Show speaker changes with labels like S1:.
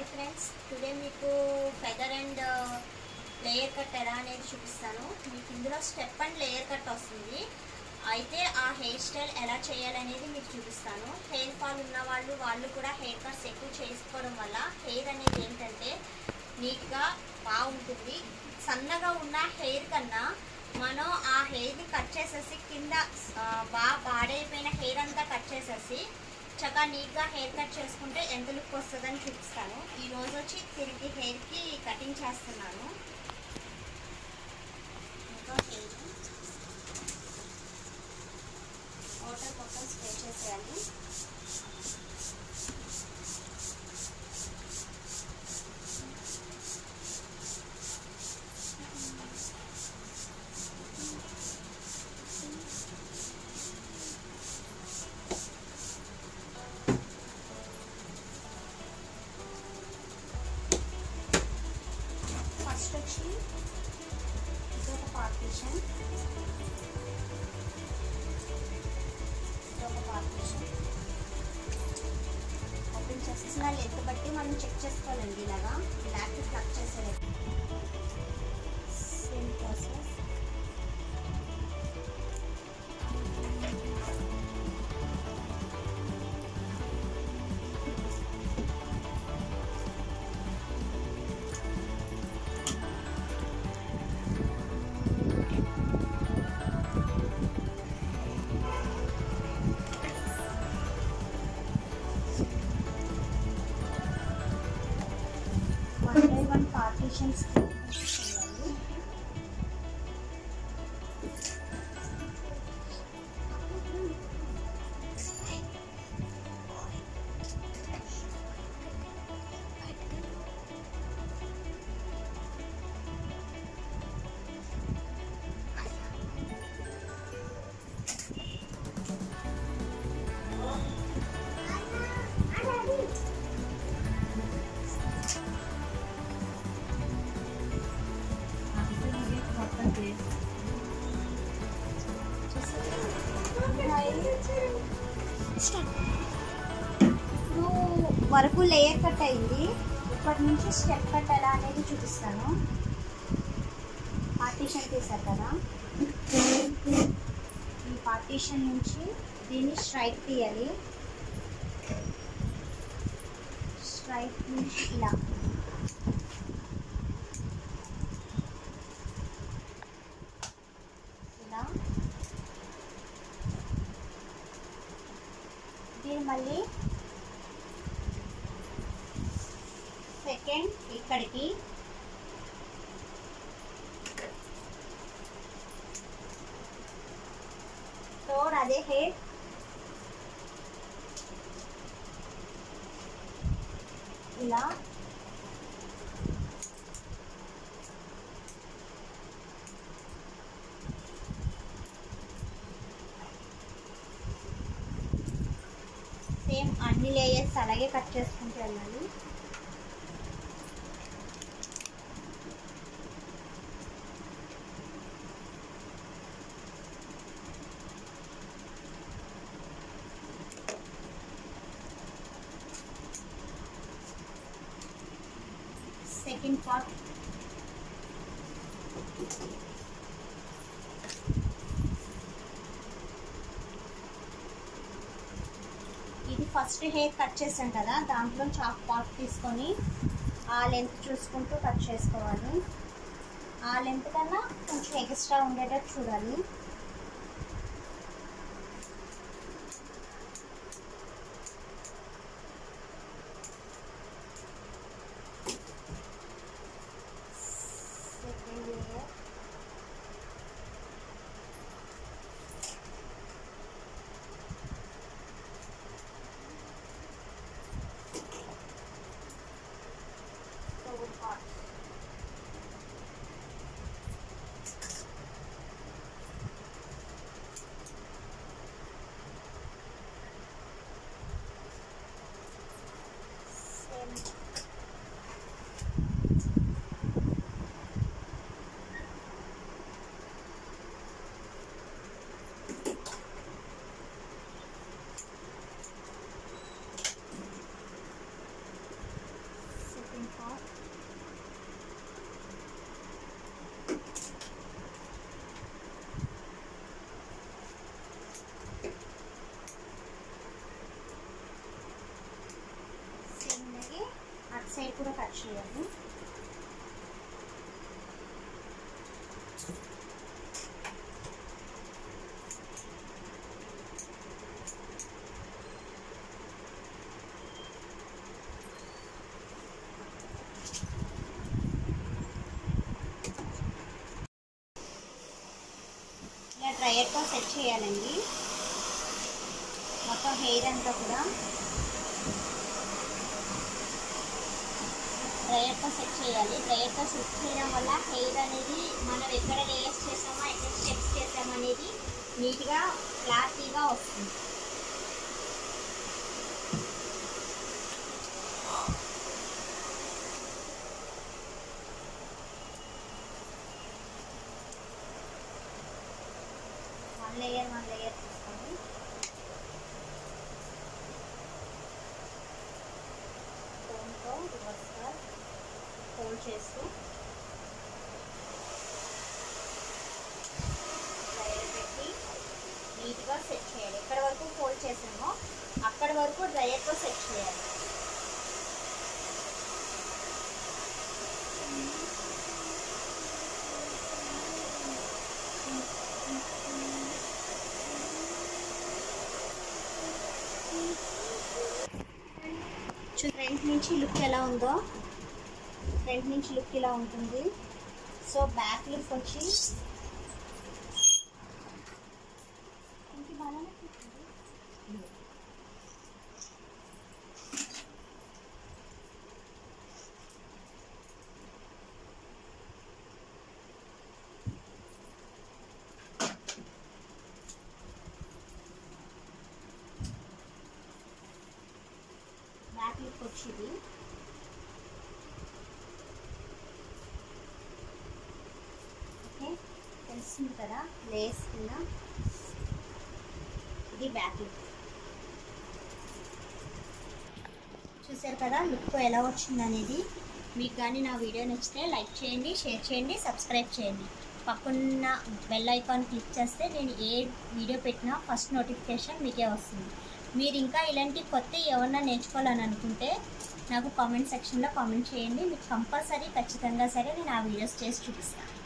S1: Friends today మీకు feather and layer cut ఎలా అనేది చూపిస్తాను మీకు ఇందులో స్టెప్ అండ్ లేయర్ కట్ వస్తుంది అయితే ఆ హెయిర్ స్టైల్ ఎలా చేయాలనేది మీకు చూపిస్తాను హెయిర్ ఫాల్ ఉన్న వాళ్ళు వాళ్ళు కూడా హెయిర్ కట్స్ ఎక్కువ చేసుకోవడం వల్ల హెయిర్ అనేది ఏంటంటే నీట్గా బాగుంటుంది సన్నగా ఉన్న హెయిర్ కన్నా మనం ఆ హెయిర్ని కట్ చేసేసి కింద ఆ, బాగా పాడైపోయిన హెయిర్ అంతా కట్ చేసేసి చక్కగా నీట్గా హెయిర్ కట్ చేసుకుంటే ఎంత లుక్ వస్తుందని చూపిస్తాను ఈ రోజు వచ్చి తిరిగి హెయిర్కి కటింగ్ చేస్తున్నాను ఇంకా హెయిర్ వాటర్ మొత్తం స్ప్రే చేసేయాలి ఫస్ట్ వచ్చి ఇది ఒక పార్టీషన్ ఇది ఒక పార్టీషన్ ఓపెన్ చేసేసిన లెంత్ బట్టి మనం చెక్ చేసుకోవాలండి ఇలాగా బ్లాక్ ప్లగ్ చేసేది same process one by one partitions చేయాలి ఇప్పుడు వరకు లేయర్ కట్ అయింది ఇప్పటి నుంచి స్టెప్ కట్ ఎలా అనేది చూపిస్తాను పార్టీషన్ తీసారు కదా ఈ పార్టీషన్ నుంచి దీన్ని స్ట్రైట్ తీయాలి స్ట్రైట్ నుంచి ఇలా ఇలా దీన్ని మళ్ళీ సెకండ్ ఇక్కడికి థర్డ్ అదే హెయిర్ ఇలా సేమ్ అన్ని లేయర్స్ అలాగే కట్ చేసుకుంటూ వెళ్ళాలి సెకండ్ పార్ట్ ఇది ఫస్ట్ హెయిర్ కట్ చేసాం కదా దాంట్లో చాక్ పార్ట్ తీసుకొని ఆ లెంత్ చూసుకుంటూ కట్ చేసుకోవాలి ఆ లెంత్ కన్నా కొంచెం ఎక్స్ట్రా ఉండేటట్టు చూడాలి second layer third part. Layer కూడా కట్ చేయాలి ఇలా డ్రయర్తో సెట్ చేయాలండి మొత్తం హెయిర్ అంతా కూడా డ్రయర్తో సెట్ చేయాలి డ్రయర్తో సెట్ చేయడం వల్ల హెయిర్ అనేది మనం ఎక్కడ లేయర్స్ చేసామో ఎక్కడ స్టెప్స్ చేసామో అనేది నీట్గా క్లారిటీగా వస్తుంది వన్ లేయర్ వన్ లేయర్ తీసుకోండి ఫోన్తో రివర్స్గా ఫోల్డ్ చేస్తూ డ్రైయర్ పెట్టి నీట్గా సెట్ చేయాలి ఎక్కడ వరకు ఫోల్డ్ చేసామో అక్కడ వరకు డ్రైయర్తో సెట్ చేయాలి ఫ్రంట్ నుంచి లుక్ ఎలా ఉందో ఫ్రంట్ నుంచి లుక్ ఇలా ఉంటుంది సో బ్యాక్ లుక్ వచ్చి ఇంక బాగానే ఉంటుంది. బ్యాక్ లుక్ వచ్చింది ఓకే తెలుస్తుంది కదా లేస్ కింద ఇది బ్యాక్ లుక్ చూసారు కదా లుక్ ఎలా వచ్చింది అనేది మీకు కానీ నా వీడియో నచ్చితే లైక్ చేయండి షేర్ చేయండి సబ్స్క్రైబ్ చేయండి పక్కన్న బెల్ ఐకాన్ క్లిక్ చేస్తే నేను ఏ వీడియో పెట్టినా ఫస్ట్ నోటిఫికేషన్ మీకే వస్తుంది మీరు ఇంకా ఇలాంటి కొత్త ఏమన్నా నేర్చుకోవాలని అనుకుంటే నాకు కామెంట్ సెక్షన్లో కామెంట్ చేయండి మీకు కంపల్సరీ ఖచ్చితంగా సరే నేను ఆ వీడియోస్ చేసి చూపిస్తాను